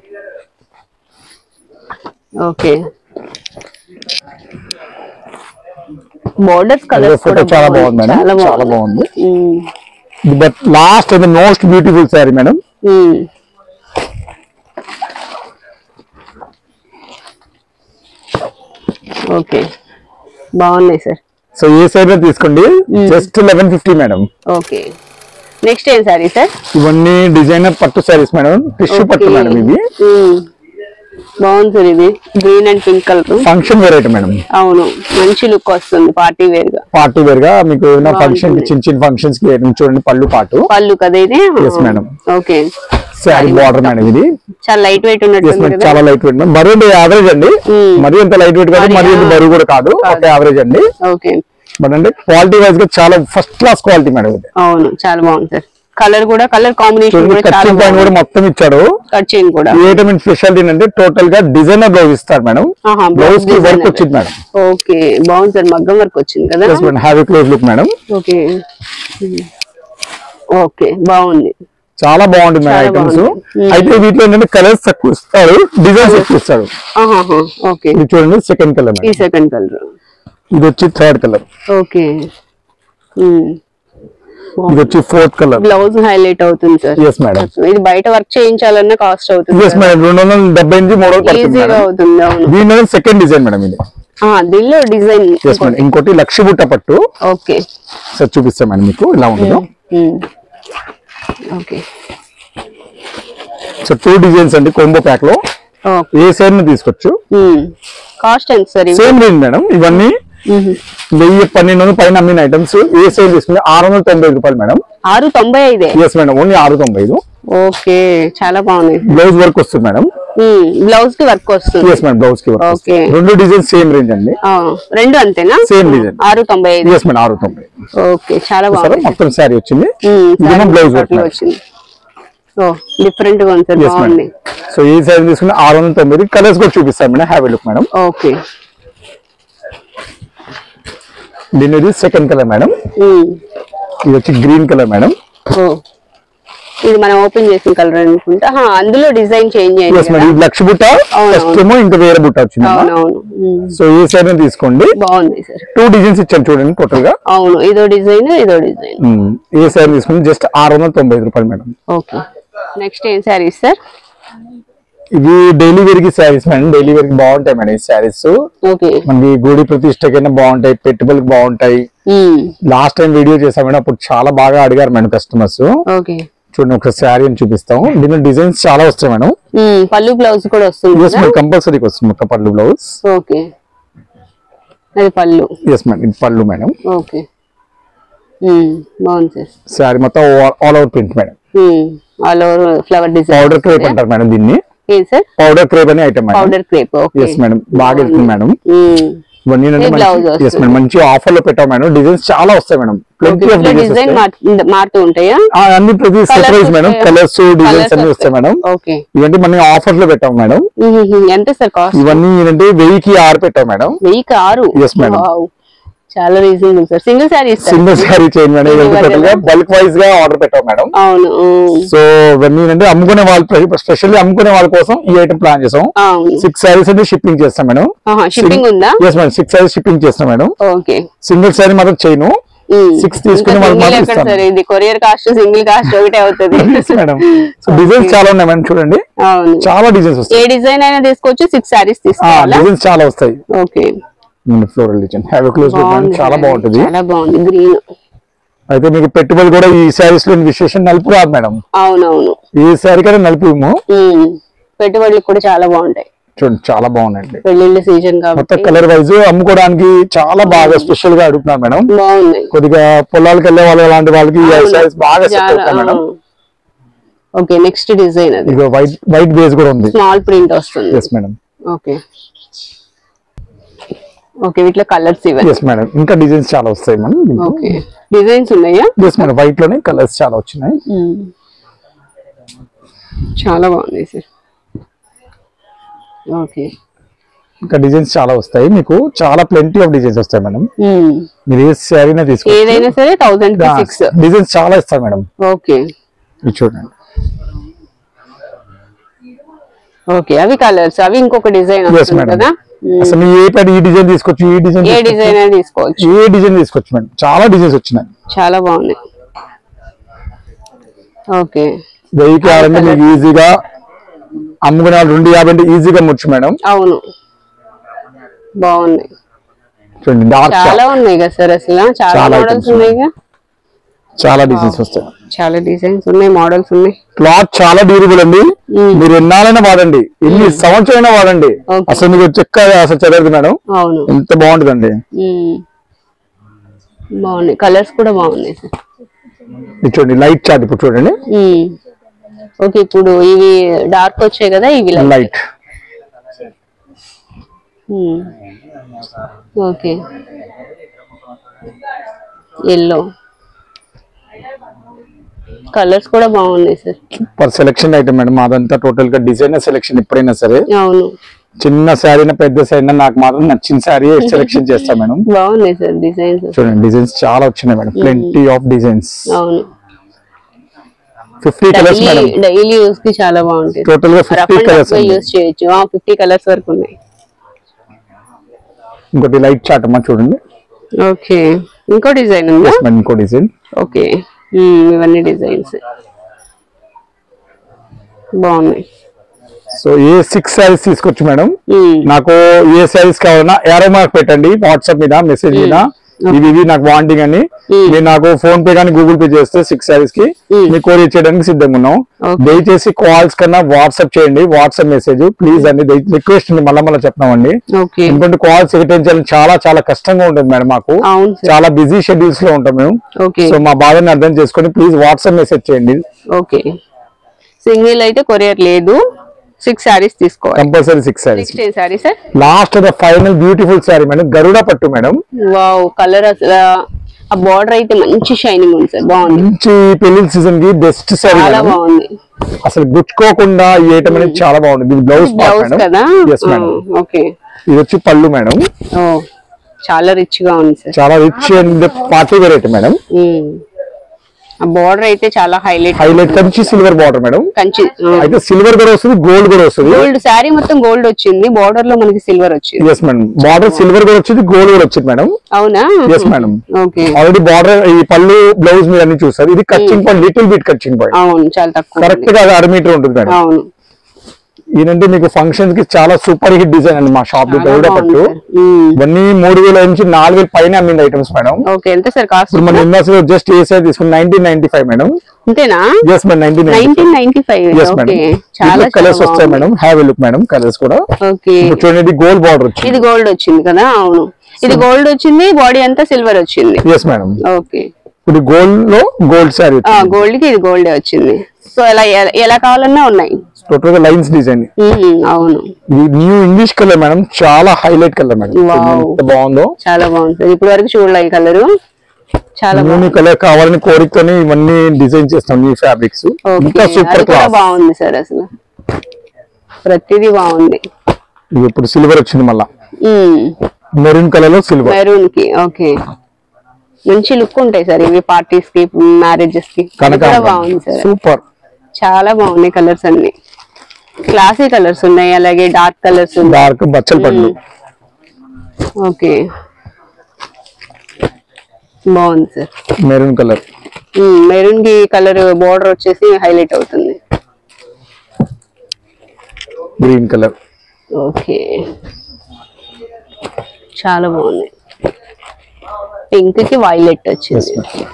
ఓకే బోర్డర్స్ కలర్స్ ఫోటో కూడా చాలా బాగుంది మేడం చాలా చాలా బాగుంది బాగుంది బట్ లాస్ట్ అది మోస్ట్ బ్యూటిఫుల్ శారీ మేడం మ్మ్. ఓకే బాగున్నాయి సార్ సో ఏ సైడ్ తీసుకోండి just eleven fifty madam okay next ఏం సారీ సార్ ఇవన్నీ డిజైనర్ పట్టు శారీస్ మేడం టిష్యూ పట్టు మేడం ఇవి మ్మ్. బాగుంది సార్ ఇది green and pink colour function wear item madam అవును మంచి లుక్ వస్తుంది పార్టీ వేర్ గా పార్టీ వేర్ గా మీకు ఏమైనా ఫంక్షన్ బాగుంటుంది. చిన్న చిన్న ఫంక్షన్స్ కి ఏదైనా చూడండి పళ్ళు పాటు పళ్ళు కదా ఇది Yes, madam. Okay sari border madam ఇది చాలా లైట్ వెయిట్ Yes, ఉన్నట్టుంది madam. కదా చాలా లైట్ వెయిట్ మేడం బరువు యావరేజ్ అండి Hmm. మరీ ఎంత లైట్ వెయిట్ కాదు మరి, మరీ ఎంత ah. బరువు కూడా కాదు ఒక యావరేజ్ అండి ఓకే బట్ అంటే క్వాలిటీ వైజ్ గా చాలా ఫస్ట్ క్లాస్ క్వాలిటీ మేడం ఇది అవును చాలా బాగుంది సార్ కలర్ కూడా కలర్ కాంబినేషన్ చూడండి కూడా చాలా కచ్చింగ్ పైన కూడా మొత్తం ఇచ్చాడు కట్ చైన్ కూడా ఈ ఐటమ్ స్పెషాలిటీ ఏంటంటే టోటల్ గా డిజైనర్ బ్లౌజ్ ఇస్తారు మేడం ఆహా, బ్లౌజ్ blouse కి వర్క్ designer. వచ్చింది మేడం ఓకే బాగుంది సార్ మగ్గం వర్క్ వచ్చింది కదా yes madam heavy close look madam okay okay బాగుంది చాలా బాగుంటుంది మేడం చాలా ఐటమ్స్ బాగుంది. అయితే వీటిలో ఏంటంటే కలర్స్ తక్కువ ఇస్తాడు డిజైన్స్ ఎక్కువ ఇస్తాడు ఆహాహా, ఓకే ఇది చూడండి సెకండ్ కలర్ ఈ సెకండ్ కలర్ ఇది వచ్చి థర్డ్ కలర్ ఓకే ఉమ్. ఇది వచ్చి ఫోర్త్ కలర్ బ్లౌజ్ హైలైట్ అవుతుంది సార్ ఎస్ మేడం ఇది బయట వర్క్ చేయించాలన్నా కాస్ట్ అవుతుంది ఎస్ మేడం రెండు వందల డెబ్బై నుంచి మూడు వందలు పడుతుంది ఈజీగా మేడం అవుతుంది అవును దీని సెకండ్ డిజైన్ మేడం ఇది ఆ, దీనిలో డిజైన్ ఎస్ మేడం ఇంకోటి లక్ష బుట్ట పట్టు ఓకే సార్ చూపిస్తాం మేడం మీకు ఇలా ఉంటుందో ఉమ్. ఓకే సో టూ డిజైన్స్ అండి కోంబో ప్యాక్ లో ఓకే ఏ సైడ్ ని తీసుకోవచ్చు ఉమ్. కాస్ట్ ఎంత సార్ ఇవి సేమ్ రేంజ్ మేడం ఇవన్నీ ఉహు. వెయ్యి పన్నెండు వందల పైన అమ్మిన ఐటమ్స్ ఏ సైజ్ తీసుకుంటే ఆరు వందల తొంభై ఐదు రూపాయలు మేడం ఆరు తొంభై ఐదే ఎస్ మేడం ఓన్లీ ఆరు తొంభై ఐదు ఓకే చాలా బాగున్నాయి బ్లౌజ్ వర్క్ వస్తుంది మేడం బ్లౌజ్ కి వర్క్ వస్తుంది ఎస్ మేడం బ్లౌజ్ కి వర్క్ Okay. రెండు డిజైన్ సేమ్ రేంజ్ అండి ఆ, రెండు అంతేనా సేమ్ డిజైన్ ఆరు తొంభై ఐదు ఎస్ మేడం ఆరు తొంభై ఓకే చాలా సరే బాగుంది మొత్తం శారీ వచ్చింది ఉమ్, ఇదేమో saree బ్లౌజ్ వర్క్ అట్లా వచ్చింది ఓ డిఫరెంట్ గా ఉంది సార్ ఎస్ బాగుంది మేడం సో ఈ సైజ్ తీసుకుని ఆరు వందల తొంభై కలర్స్ కూడా చూపిస్తాను madam heavy look madam okay దీని ఇది సెకండ్ కలర్ మేడం ఉమ్. ఇది వచ్చి గ్రీన్ కలర్ మేడం ఓ ఇది మనం ఓపెన్ చేసిన కలర్ అనుకుంటా ఆహా, అందులో డిజైన్ చేంజ్ అయింది ఎస్ మేడం ఇది లక్ష బుట్ట అవును, ఫస్ట్ ఏమో ఇంకా వేరే బుట్ట వచ్చింది అవునవును ఉమ్. సో ఈ సైడ్ తీసుకోండి బాగుంది సార్ టూ డిజైన్స్ ఇచ్చాను చూడండి టోటల్ గా అవును ఇదో డిజైన్ ఇదో డిజైన్ ఉమ్, ఏ సైడ్ తీసుకుని జస్ట్ ఆరు వందల తొంభై ఐదు రూపాయలు మేడం ఓకే నెక్స్ట్ ఏం శారీస్ సార్ ఇవి డైలీ వేర్ కి శారీస్ మేడం డైలీ వేర్ కి బాగుంటాయి మేడం ఈ శారీస్ ఓకే మనకి గుడి ప్రతిష్టకైనా బాగుంటాయి పెట్టుబడికి బాగుంటాయి ఉమ్. లాస్ట్ టైం వీడియో చేసాం మేడం అప్పుడు చాలా బాగా అడిగారు మేడం కస్టమర్స్ ఓకే చూడండి ఒక శారీ అని చూపిస్తాం దీనిలో డిజైన్స్ చాలా వస్తాయి మేడం ఉమ్, పళ్ళు బ్లౌజ్ కూడా వస్తుంది ఎస్ మేడం కంపల్సరీకి వస్తుంది ఒక పళ్ళు బ్లౌజ్ ఓకే అది పళ్ళు ఎస్ మేడం ఇది పళ్ళు మేడం ఓకే ఉమ్, బాగుంది సార్ శారీ మొత్తం all over print madam all over flower design powder crepe అంటారు మేడం దీన్ని ఏం సార్ పౌడర్ క్రేప్ అనే item madam powder crepe okay yes madam బాగా వెళ్తుంది మేడం ఉమ్. ఇవన్నీ ఇది blouse ఎస్ వస్తుంది. మేడం మంచి ఆఫర్ లో పెట్టాం మేడం డిజైన్స్ చాలా వస్తాయి మేడం ప్lenty of ఇట్లా designs డిజైన్ వస్తాయి. మారుతూ ఉంటాయా ఆ, అన్ని ప్రతి Colours సర్ప్రైజ్ మేడం వస్తాయా? కలర్స్ డిజైన్స్ Colours అన్ని వస్తాయి మేడం ఓకే ఇవన్నీ మనం ఆఫర్ లో పెట్టాం మేడం ఉహుహు. ఎంత సార్ కాస్ట్ ఇవన్నీ ఏంటంటే వెయ్యికి ఆరు పెట్టాం మేడం వెయ్యికి ఆరు Yes, madam. Wow. చాలా రీజనబుల్ సార్ సింగిల్ శారీ ఇస్తారు సింగిల్ శారీ చేయండి మేడం Single ఇవన్నీ టోటల్ గా కదా? బల్క్ వైజ్ గా ఆర్డర్ పెట్టాం మేడం అవును ఉమ్. సో ఇవన్నీ ఏంటంటే అమ్ముకునే వాళ్ళు స్పెషల్లీ అమ్ముకునే వాళ్ళ కోసం ఈ ఐటమ్ ప్లాన్ చేసాం అవును సిక్స్ శారీస్ అంటే షిప్పింగ్ చేస్తాం మేడం షిప్పింగ్ ఉందా yes madam six sarees shipping చేస్తాం మేడం ఓకే సింగిల్ శారీ మాత్రం చేయను Six తీసుకుని వాళ్ళకి మాత్రం ఎక్కడ ఇస్తాను. సార్ ఇది కొరియర్ కాస్ట్ సింగిల్ కాస్ట్ ఒకటే అవుతుంది మేడం సో డిజైన్స్ చాలా ఉన్నాయి మేడం చూడండి అవును చాలా డిజైన్స్ ఏ వస్తాయి డిజైన్ అయినా తీసుకోవచ్చు సిక్స్ శారీస్ తీసుకోవాలా డిజైన్స్ చాలా వస్తాయి okay floral design have close బాగుంది చాలా సార్. బాగుంటుంది చాలా బాగుంది గ్రీన్ అయితే మీకు పెట్టుబడి కూడా ఈ శారీస్ లో విశేషం నలుపు రాదు మేడం అవునవును ఈ శారీ కదా నలుపు ఏమో ఉమ్. పెట్టుబడులకు కూడా చాలా బాగుంటాయి చూడండి చాలా బాగున్నాయండి పెళ్లిళ్ళ సీజన్ మొత్తం కాబట్టి కలర్ వైజ్ అమ్ముకోవడానికి చాలా బాగా స్పెషల్ గా అడుగుతున్నారు మేడం బాగున్నాయి కొద్దిగా పొలాలకు వెళ్ళే వాళ్ళు అలాంటి వాళ్ళకి ఈ అవును. శారీస్ బాగా సెట్ చాలా అవుతాయి మేడం ఓకే నెక్స్ట్ డిజైన్ అది ఇక వైట్ వైట్ బేస్ కూడా ఉంది స్మాల్ ప్రింట్ వస్తుంది ఎస్ మేడం ఓకే ఓకే వీటిలో కలర్స్ ఇవ్వండి ఎస్ మేడం ఇంకా డిజైన్స్ చాలా వస్తాయి మేడం ఓకే డిజైన్స్ ఉన్నాయా ఎస్ మేడం వైట్ లోనే కలర్స్ చాలా వచ్చినాయి మ్మ్. చాలా బాగుంది సార్ ఓకే ఇంకా డిజైన్స్ చాలా వస్తాయి మీకు చాలా ప్లెంటీ ఆఫ్ డిజైన్స్ వస్తాయి మేడం మ్మ్. మీరు ఏ శారీనే తీసుకో ఏదైనా సరే థౌసండ్ సిక్స్ డిజైన్స్ చాలా ఇస్తారు మేడం ఓకే ఇది చూడండి ఓకే అవి కలర్స్ అవి ఇంకొక డిజైన్ ఎస్ వస్తుంది మేడం కదా మ్మ్. అసలు ఏ పని ఈ డిజైన్ తీసుకోవచ్చు ఈ డిజైన్ ఏ డిజైన్ అయినా తీసుకోవచ్చు ఏ డిజైన్ తీసుకోవచ్చు మేడం చాలా డిజైన్స్ వచ్చినాయి చాలా బాగుంది ఓకే వెయ్యికి ఆరంగా మీకు ఈజీగా అమ్ముకునే వాళ్ళు రెండు యాభై అంటే ఈజీగా ముచ్చు మేడం అవును బాగుంది చూడండి డార్క్ చాలా ఉన్నాయి కదా సార్ అసలు చాలా చాలా మోడల్స్ items ఉన్నాయి కదా చాలా డిజైన్స్ వస్తాయి చాలా డిజైన్స్ ఉన్నాయి మోడల్స్ ఉన్నాయి క్లాత్ చాలా డ్యూరబుల్ అండి మ్మ్. మీరు ఎన్నాళ్ళైనా వాడండి ఎన్ని సంవత్సరాలైనా వాడండి Okay. అసలు మీకు చెక్క అసలు చదవదు మేడం అవును ఎంత బాగుంటుందండి మ్మ్. బాగున్నాయి కలర్స్ కూడా బాగున్నాయి సార్ ఇది చూడండి లైట్ చార్ట్ ఇప్పుడు చూడండి మ్మ్. ఓకే ఇప్పుడు ఇవి డార్క్ వచ్చాయి కదా ఇవి light. లైట్ మ్మ్. ఓకే ఎల్లో కలర్స్ కూడా బాగున్నాయి sir per selection item madam అదంతా టోటల్ గా డిజైనర్ సెలెక్షన్ ఎప్పుడైనా సరే అవును చిన్న శారీ పెద్ద శారీ నాకు మాత్రం నచ్చిన శారీ సెలెక్షన్ చేస్తాం మేడం బాగున్నాయి సార్ డిజైన్స్ చూడండి డిజైన్స్ చాలా వచ్చినాయి మేడం ప్లెంటీ ఆఫ్ డిజైన్స్ అవును fifty colours madam daily daily use కి చాలా బాగుంటాయి టోటల్ గా rough fifty and colours tough use చేయొచ్చు ఫిఫ్టీ కలర్స్ వరకు ఉన్నాయి ఇంకోటి లైట్ చాట్ అమ్మా చూడండి ఓకే ఇంకో డిజైన్ ఉందా మేడం ఇంకో డిజైన్ ఓకే ఇవన్నీ డిజైన్స్ బాగున్నాయి సో ఏ సిక్స్ శారీస్ తీసుకొచ్చు మేడం మ్మ్. నాకు ఏ శారీస్ కావాలన్నా ఏరో మార్క్ పెట్టండి వాట్సాప్ మీద మెసేజ్ మీద ఇవి ఇవి నాకు వాంటింగ్ అని మీరు నాకు ఫోన్ పే కానీ గూగుల్ పే చేస్తే సిక్స్ శారీస్ కి మీకు కొరియర్ చేయడానికి సిద్ధంగా ఉన్నాం Okay. దయచేసి కాల్స్ కన్నా వాట్సాప్ చేయండి వాట్సాప్ మెసేజ్ ప్లీజ్ అండి రిక్వెస్ట్ మళ్ళీ మళ్ళీ చెప్తామండి ఓకే ఎందుకంటే కాల్స్ అటెండ్ చేయాలని చాలా చాలా కష్టంగా ఉంటుంది మేడం మాకు అవును సార్ చాలా బిజీ షెడ్యూల్స్ లో ఉంటాం మేము ఓకే సో మా బాధని అర్థం చేసుకొని ప్లీజ్ వాట్సాప్ మెసేజ్ చేయండి ఓకే సింగిల్ అయితే కొరియర్ లేదు సిక్స్ శారీస్ తీసుకోవాలి కంపల్సరీ సిక్స్ శారీస్ నెక్స్ట్ ఏం sari sir last the final beautiful sari madam Garuda పట్టు మేడం వావ్ కలర్ అసలు ఆ బార్డర్ అయితే మంచి షైనింగ్ ఉంది సార్ బాగుంది మంచి పెళ్లి సీజన్ కి బెస్ట్ శారీ చాలా మేడం బాగుంది అసలు గుచ్చుకోకుండా ఈ ఐటమ్ అనేది చాలా బాగుంటుంది ఇది బ్లౌజ్ పార్ట్ బ్లౌజ్ మేడం కదా ఎస్ మేడం ఓకే ఇది వచ్చి పళ్ళు మేడం ఓ చాలా రిచ్ గా ఉంది సార్ చాలా rich and party variety madam ఉమ్. ఆ బార్డర్ అయితే చాలా highlight highlight Kanchi silver border madam Kanchi అయితే సిల్వర్ కూడా వస్తుంది గోల్డ్ కూడా వస్తుంది గోల్డ్ శారీ మొత్తం గోల్డ్ వచ్చింది బార్డర్ లో మనకి సిల్వర్ వచ్చింది ఎస్ మేడం బార్డర్ సిల్వర్ కూడా వచ్చింది గోల్డ్ కూడా వచ్చింది మేడం అవునా yes madam okay already border ఈ పళ్ళు బ్లౌజ్ మీరు అన్ని చూస్తారు ఇది కచ్చింగ్ పాయింట్ లిటిల్ బిట్ కచ్చింగ్ పాయింట్ అవును చాలా తక్కువ కరెక్ట్ గా అది అర మీటర్ ఉంటుంది మేడం అవును ఈయనంటే మీకు ఫంక్షన్స్ కి చాలా సూపర్ హిట్ డిజైన్ అండి మా షాప్ లో చాలా గరుడ బాగుంది పట్టు సార్. ఉమ్. ఇవన్నీ మూడు వేల నుంచి నాలుగు వేల పైన అమ్మింది ఐటమ్స్ మేడం ఓకే ఎంత సార్ కాస్ట్ ఇప్పుడు మన ఇందాస్ లో జస్ట్ ఏ సైజ్ తీసుకుని నైన్టీన్ నైన్టీ ఫైవ్ మేడం అంతేనా yes madam nineteen ninety nineteen ninety five yes madam okay చాలా కలర్స్ చాలా వస్తాయి బాగుంది. Madam have look madam colours కూడా ఓకే ఇప్పుడు చూడండి ఇది గోల్డ్ బార్డర్ వచ్చింది ఇది గోల్డ్ వచ్చింది కదా అవును ఇది గోల్డ్ వచ్చింది బాడీ అంతా సిల్వర్ వచ్చింది ఎస్ మేడం ఓకే ఇప్పుడు గోల్డ్ లో గోల్డ్ శారీ గోల్డ్ కి ఇది గోల్డ్ వచ్చింది సో ఎలా ఎలా- ఎలా కావాలన్నా ఉన్నాయి టోటల్ గా లైన్స్ డిజైన్ ఉమ్, అవును ఇది న్యూ ఇంగ్లీష్ కలర్ మేడం చాలా హైలైట్ కలర్ మేడం Wow. ఎంత బాగుందో చాలా బాగుంది ఇప్పటి వరకు చూడలే ఈ కలర్ చాలా న్యూ బాగుంది కలర్ కావాలని కోరికతోని ఇవన్నీ డిజైన్ చేస్తాం న్యూ ఫ్యాబ్రిక్స్ ఇంకా ఓకే సూపర్ అది కూడా క్లాస్ బాగుంది సార్ అసలు ప్రతిదీ బాగుంది ఇది ఇప్పుడు సిల్వర్ వచ్చింది మళ్ళా మెరూన్ కలర్ లో సిల్వర్ మెరూన్ కి ఓకే మంచి లుక్ ఉంటాయి సార్ ఇవి పార్టీస్ కి మ్యారేజెస్ కి ఇది కూడా బాగుంది సార్ సూపర్ చాలా బాగున్నాయి కలర్స్ అన్ని క్లాసీ కలర్స్ ఉన్నాయి అలాగే డార్క్ కలర్స్ ఉన్నాయి డార్క్ బచ్చల పళ్ళు ఓకే బాగుంది సార్ మెరూన్ కలర్ మెరూన్ కి కలర్ బోర్డర్ వచ్చేసి హైలైట్ అవుతుంది గ్రీన్ కలర్ ఓకే చాలా బాగుంది పింక్ కి వైలెట్ వచ్చింది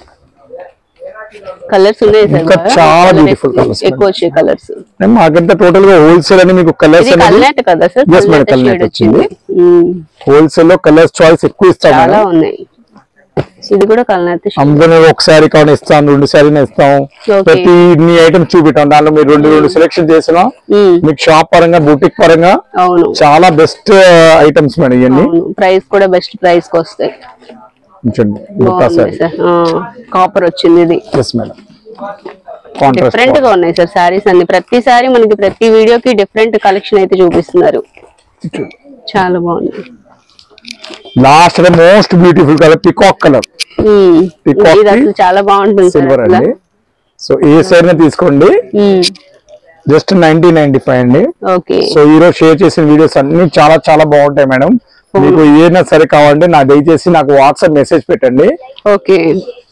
కలర్స్ ఉన్నాయి సార్ ఇంకా బాగా? చాలా Colour beautiful ఎక్కువ- colours ఎక్కువ వచ్చే కలర్స్ మాకంతా టోటల్ గా హోల్సేల్ అని మీకు కలర్స్ ఇది అనేది కల్నేట్ కదా సార్ Yes, madam, కల్నేట్ కల్నేట్ షేడ్ వచ్చింది ఉమ్, హోల్సేల్ లో కలర్స్ చాయిస్ ఎక్కువ ఇస్తాం చాలా మేడం ఉన్నాయి ఇది కూడా కల్నేట్ షేడ్ అందులో ఒక శారీ కావాలి ఇస్తాం రెండు శారీని ఇస్తాం Okay. ప్రతి ఇన్ని ఐటమ్స్ చూపెట్టాం దానిలో మీరు రెండు రెండు సెలెక్షన్ చేసినా ఉమ్, మీకు షాప్ పరంగా బుటిక్ పరంగా అవును చాలా బెస్ట్ ఐటమ్స్ మేడం ఇవన్నీ అవును ప్రైస్ కూడా బెస్ట్ ప్రైస్ కి వస్తాయి ఉంచండి బుట్టా బాగుంది శారీ సార్ కాపర్ వచ్చింది ఇది ఎస్ మేడం కాంట్రాస్ట్ డిఫరెంట్ గా ఉన్నాయి సార్ శారీస్ అన్ని ప్రతి సారీ మనకి ప్రతి వీడియోకి డిఫరెంట్ కలెక్షన్ అయితే చూపిస్తున్నారు చాలా బాగుంది last most beautiful colour peacock colour ఉమ్, Peacock ఇది అసలు చాలా బాగుంటుంది సార్ సిల్వర్ అసలు అండి సో ఏ సైడ్ తీసుకోండి ఉమ్, జస్ట్ నైన్టీన్ నైన్టీ ఫైవ్ అండి ఓకే సో ఈ రోజు షేర్ చేసిన వీడియోస్ అన్ని చాలా చాలా బాగుంటాయి మేడం మీకు ఏదైనా సరే కావాలంటే నాకు దయచేసి నాకు వాట్సాప్ మెసేజ్ పెట్టండి ఓకే